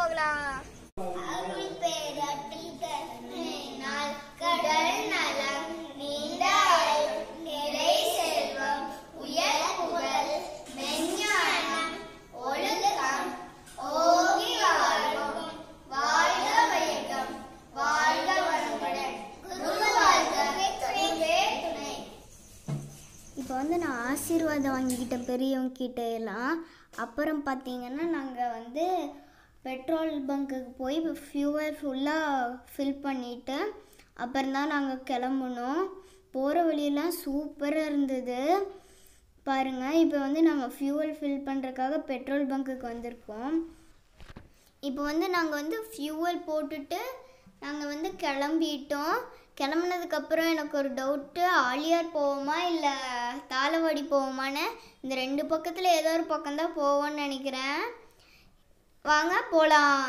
போகலாம் அருள் பேரட்டில் கருணையினால் கடல் நலம் நீண்ட ஆயுள் நிறை செல்வம் உயர் புகழ் மெஞ்ஞானம் ஒழுக்கம் ஓங்கி வாழ்வும் வாழ்க வையகம் வாழ்க வளமுடன் குரு வாழ்க துணைவே துணை இப்போ வந்து நான் ஆசீர்வாதம் வாங்கிக்கிட்ட பெரியவங்க கிட்ட எல்லாம் அப்புறம் பார்த்தீங்கன்னா நாங்கள் வந்து பெட்ரோல் பங்க்குக்கு போய் ஃபியூவல் ஃபுல்லாக ஃபில் பண்ணிவிட்டு அப்புறம் தான் நாங்கள் கிளம்புனோம் போகிற வழியெல்லாம் சூப்பராக இருந்தது பாருங்கள் இப்போ வந்து நாங்கள் ஃபியூவல் ஃபில் பண்ணுறதுக்காக பெட்ரோல் பங்க்குக்கு வந்திருக்கோம் இப்போ வந்து நாங்கள் வந்து ஃபியூவல் போட்டுட்டு நாங்கள் வந்து கிளம்பிட்டோம் கிளம்புனதுக்கப்புறம் எனக்கு ஒரு டவுட்டு ஆலியார் போவோமா இல்லை தாளவாடி போவோமான்னு இந்த ரெண்டு பக்கத்தில் ஏதோ ஒரு பக்கம்தான் போவோம்னு நினைக்கிறேன் வாங்க போகலாம்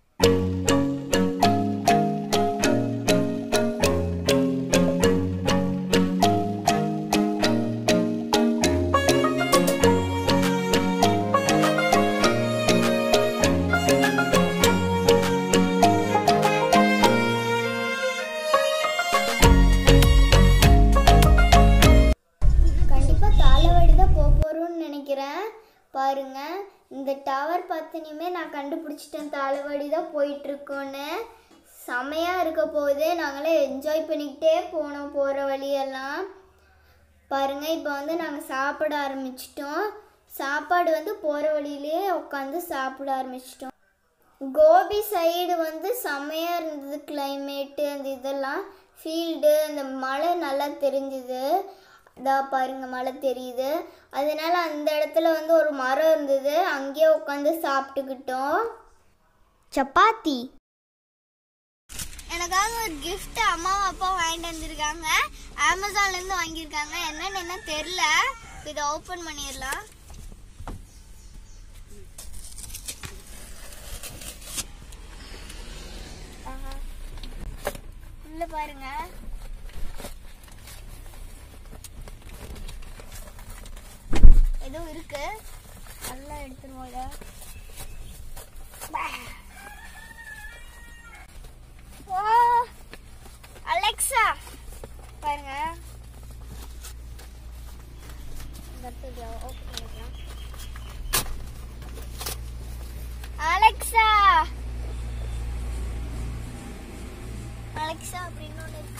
கண்டிப்பாக தாளவாடி தான் போக போகிறோம்னு நினைக்கிறேன் பாருங்க இந்த டவர் பார்த்தனையுமே நான் கண்டுபிடிச்சிட்டேன் தாளவாடி தான் போயிட்டுருக்கோன்னு செமையாக இருக்க போகுது நாங்களே என்ஜாய் பண்ணிக்கிட்டே போனோம் போகிற வழியெல்லாம் பாருங்க இப்போ வந்து நாங்கள் சாப்பிட ஆரம்பிச்சிட்டோம் சாப்பாடு வந்து போகிற வழியிலே உட்காந்து சாப்பிட ஆரம்பிச்சிட்டோம் கோபி சைடு வந்து செம்மையாக இருந்தது கிளைமேட்டு அந்த இதெல்லாம் ஃபீல்டு அந்த மழை நல்லா தெரிஞ்சுது இதா பாருங்க மழை தெரியுது அதனால அந்த இடத்துல வந்து ஒரு மரம் இருந்தது அங்கேயே உட்காந்து சாப்பிட்டுக்கிட்டோம் சப்பாத்தி எனக்காக ஒரு gift அம்மாவும் அப்பா வாங்கிட்டு வந்திருக்காங்க அமேசான்லேருந்து வாங்கியிருக்காங்க என்னன்னு என்ன தெரில இதை ஓப்பன் பண்ணிடலாம் ஆஹா. உள்ள பாருங்க ஏதோ இருக்கு நல்லா எடுத்துருவோட அலெக்சா பாருங்க ஓப்பன் பண்ணிக்கலாம் அலெக்சா அலெக்சா அப்படின்னு ஒன்று இருக்கு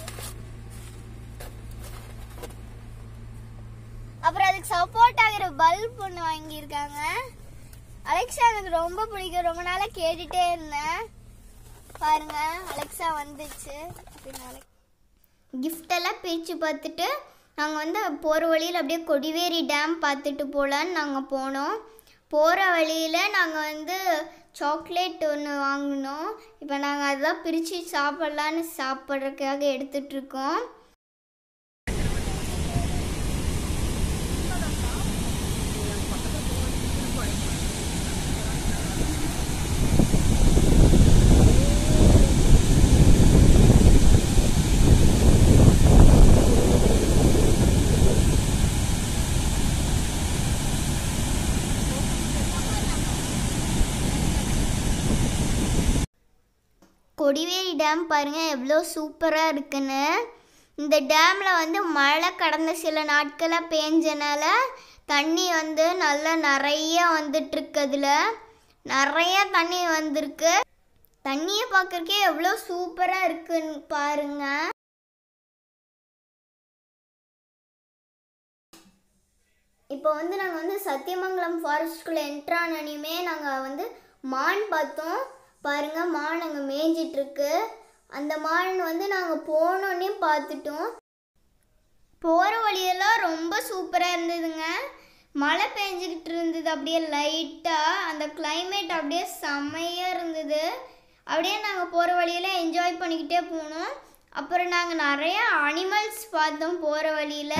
அப்புறம் அதுக்கு சப்போர்ட் ஆகிற பல்ப் ஒன்று வாங்கியிருக்காங்க அலெக்சா எனக்கு ரொம்ப பிடிக்கும் ரொம்ப நாளாக கேட்டுட்டே இருந்தேன் பாருங்க அலெக்சா வந்துச்சு அப்படின்னு கிஃப்ட் எல்லாம் பிரித்து பார்த்துட்டு நாங்கள் வந்து போகிற வழியில் அப்படியே கொடிவேரி டேம் பார்த்துட்டு போகலான்னு நாங்கள் போனோம் போகிற வழியில் நாங்கள் வந்து சாக்லேட் ஒன்று வாங்கினோம் இப்போ நாங்கள் அதான் பிரித்து சாப்பிட்லான்னு சாப்பிட்றதுக்காக எடுத்துட்ருக்கோம் கொடிவேரி டேம் பாருங்க எவ்வளோ சூப்பராக இருக்குன்னு இந்த டேமில் வந்து மழை கடந்த சில நாட்களாக பேஞ்சனால தண்ணி வந்து நல்லா நிறைய வந்துட்டுருக்கு அதில் நிறைய தண்ணி வந்திருக்கு தண்ணியை பார்க்கறக்கே எவ்வளோ சூப்பராக இருக்குன்னு பாருங்க இப்போ வந்து நாங்கள் வந்து சத்தியமங்கலம் ஃபாரஸ்ட்குள்ளே என்ட்ரானனையுமே நாங்கள் வந்து மான் பார்த்தோம் பாருங்க மான் அங்கே மேய்ஞ்சிட்டு இருக்கு அந்த மான் வந்து நாங்கள் போனோன்னே பார்த்துட்டோம் போகிற வழியெல்லாம் ரொம்ப சூப்பராக இருந்ததுங்க மழை பெஞ்சிக்கிட்டு இருந்தது அப்படியே லைட்டாக அந்த climate அப்படியே செம்மையாக இருந்தது அப்படியே நாங்கள் போகிற வழியில என்ஜாய் பண்ணிக்கிட்டே போனோம் அப்புறம் நாங்கள் நிறைய அனிமல்ஸ் பார்த்தோம் போகிற வழியில்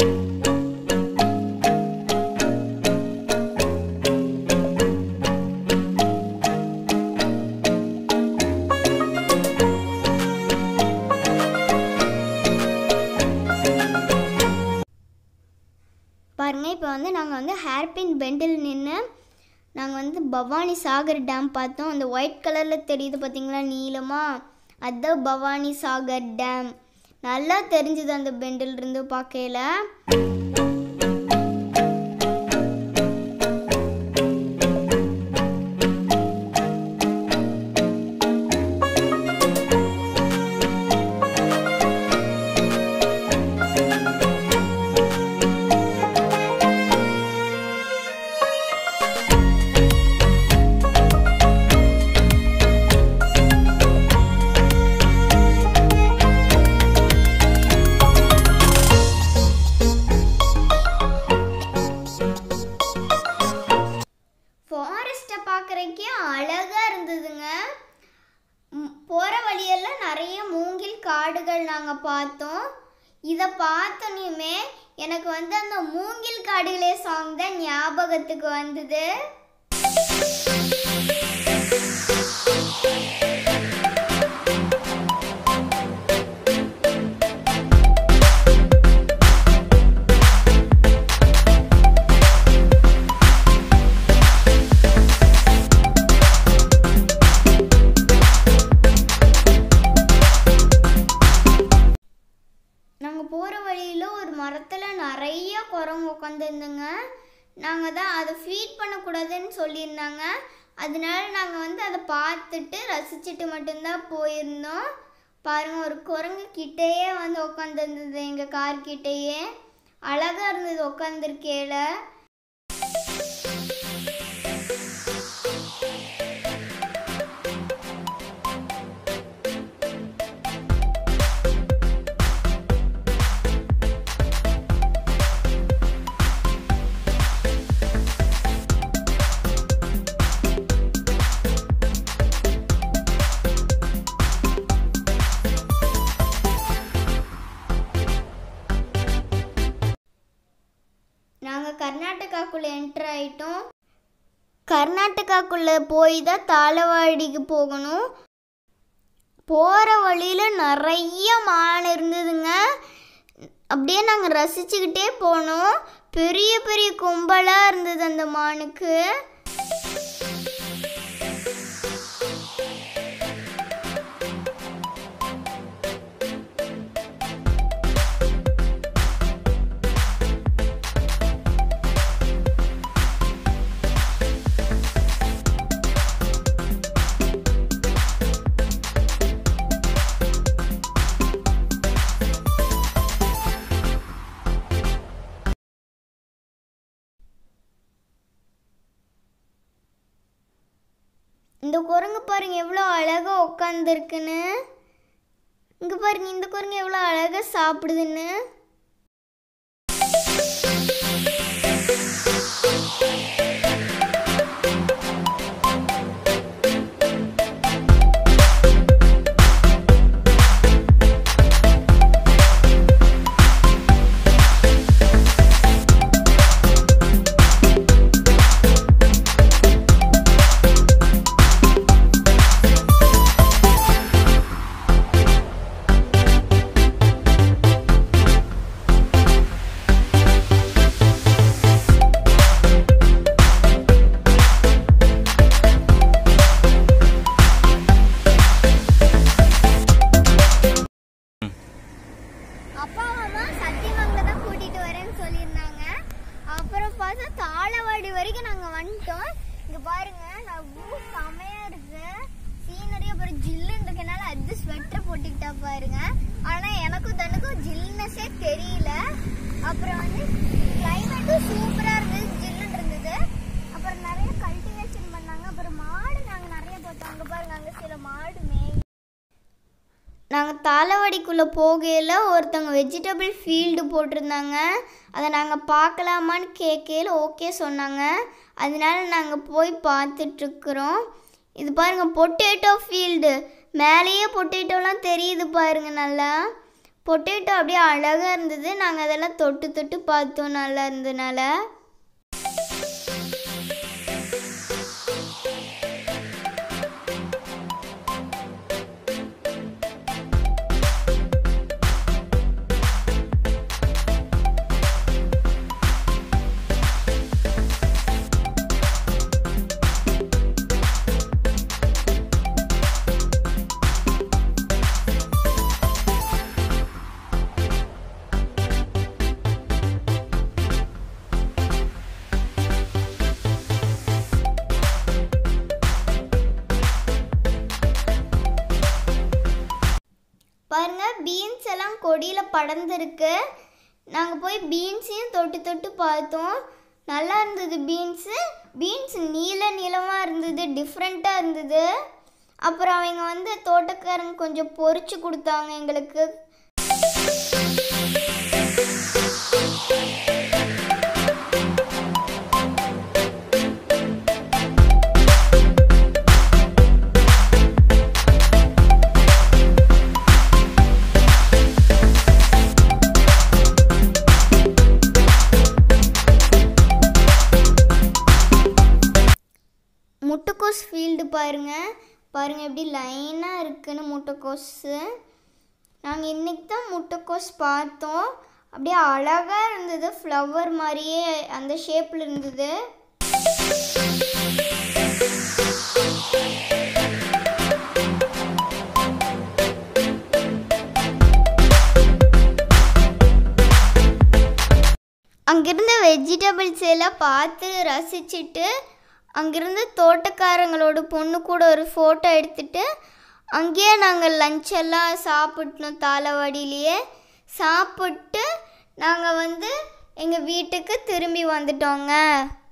பாருங்க இப்போ வந்து நாங்கள் வந்து ஹேர்பின் பெண்டில் நின்று நாங்கள் வந்து பவானி சாகர் டேம் பார்த்தோம் அந்த ஒயிட் கலரில் தெரியுது பார்த்தீங்களா நீளமாக அதுதான் பவானி சாகர் டேம் நல்லா தெரிஞ்சுது அந்த பெண்டில் இருந்து பார்க்கையில ஃபாரஸ்ட்டை பார்க்குறக்கே அழகாக இருந்ததுங்க போகிற வழியெல்லாம் நிறைய மூங்கில் காடுகள் நாங்கள் பார்த்தோம் இதை பார்த்தோன்னே எனக்கு வந்து அந்த மூங்கில் காடுகளே சாங் தான் ஞாபகத்துக்கு வந்தது நாங்கள் போகிற வழியில் ஒரு மரத்தில் நிறைய குரங்கு உட்காந்துருந்துங்க நாங்கள் தான் அதை ஃபீட் பண்ணக்கூடாதுன்னு சொல்லியிருந்தாங்க அதனால நாங்கள் வந்து அதை பார்த்துட்டு ரசிச்சுட்டு மட்டும்தான் போயிருந்தோம் பாருங்கள் ஒரு குரங்கு கிட்டேயே வந்து உட்காந்துருந்தது எங்கள் கார் கிட்டேயே அழகாக இருந்தது உட்காந்துருக்கேல நாங்கள் கர்நாடகாக்குள்ளே என்டர் ஆயிட்டோம் கர்நாடகாக்குள்ளே போய் தான் தாளவாடிக்கு போகணும் போகிற வழியில் நிறைய மான் இருந்ததுங்க அப்படியே நாங்கள் ரசிச்சுக்கிட்டே போனோம் பெரிய பெரிய கும்பலாக இருந்தது அந்த மானுக்கு இந்த குரங்கு பாருங்க எவ்வளோ அழகா உட்காந்துருக்குன்னு இங்க பாருங்க இந்த குரங்கு எவ்வளோ அழகா சாப்பிடுதுன்னு அப்பா அம்மா சத்தியமங்கல தான் கூட்டிட்டு வரேன்னு சொல்லியிருந்தாங்க அப்புறம் பார்த்தா தாளவாடி வரைக்கும் நாங்கள் வந்துட்டோம் இங்க பாருங்க நான் வியூ செமையா இருக்கு சீனரி அப்புறம் ஜில்லுன்னு இருக்கனால அது ஸ்வெட்டர் போட்டுக்கிட்டா பாருங்க ஆனா எனக்கும் தனக்கும் ஜில்னஸே தெரியல அப்புறம் வந்து கிளைமேட்டும் சூப்பரா இருந்தது ஜில்லுன்னு இருந்தது அப்புறம் நிறைய கல்டிவேஷன் பண்ணாங்க அப்புறம் மாடு நாங்கள் நிறைய பார்த்தோம் அங்க பாருங்க அங்க சில மாடு மேய் நாங்கள் தாளவாடிக்குள்ளே போகையில் ஒருத்தவங்க வெஜிடபிள் ஃபீல்டு போட்டிருந்தாங்க அதை நாங்கள் பார்க்கலாமான்னு கேட்கையில் ஓகே சொன்னாங்க அதனால நாங்கள் போய் பார்த்துட்ருக்குறோம் இது பாருங்கள் பொட்டேட்டோ ஃபீல்டு மேலேயே பொட்டேட்டோலாம் தெரியுது பாருங்க நல்லா பொட்டேட்டோ அப்படியே அழகாக இருந்தது நாங்கள் அதெல்லாம் தொட்டு தொட்டு பார்த்தோம் நல்லா இருந்ததுனால செடியில் படர்ந்துருக்கு நாங்கள் போய் பீன்ஸையும் தொட்டு தொட்டு பார்த்தோம் நல்லா இருந்தது பீன்ஸு பீன்ஸ் நீல நீளமாக இருந்தது டிஃப்ரெண்ட்டாக இருந்தது அப்புறம் அவங்க வந்து தோட்டக்காரங்க கொஞ்சம் பொரிச்சு கொடுத்தாங்க எங்களுக்கு முட்டைக்கோஸ் ஃபீல்டு பாருங்க பாருங்க எப்படி லைனாக இருக்குன்னு முட்டைக்கோஸு நாங்கள் இன்னைக்கு தான் முட்டைக்கோஸ் பார்த்தோம் அப்படியே அழகாக இருந்தது ஃப்ளவர் மாதிரியே அந்த ஷேப்பில் இருந்தது அங்கிருந்த வெஜிடபிள்ஸ் எல்லாம் பார்த்து ரசிச்சுட்டு அங்கிருந்த தோட்டக்காரங்களோட பொண்ணு கூட ஒரு ஃபோட்டோ எடுத்துட்டு அங்கேயே நாங்கள் லஞ்ச் எல்லாம் சாப்பிட்டோம் தாளவாடியிலேயே சாப்பிட்டு நாங்கள் வந்து எங்கள் வீட்டுக்கு திரும்பி வந்துட்டோங்க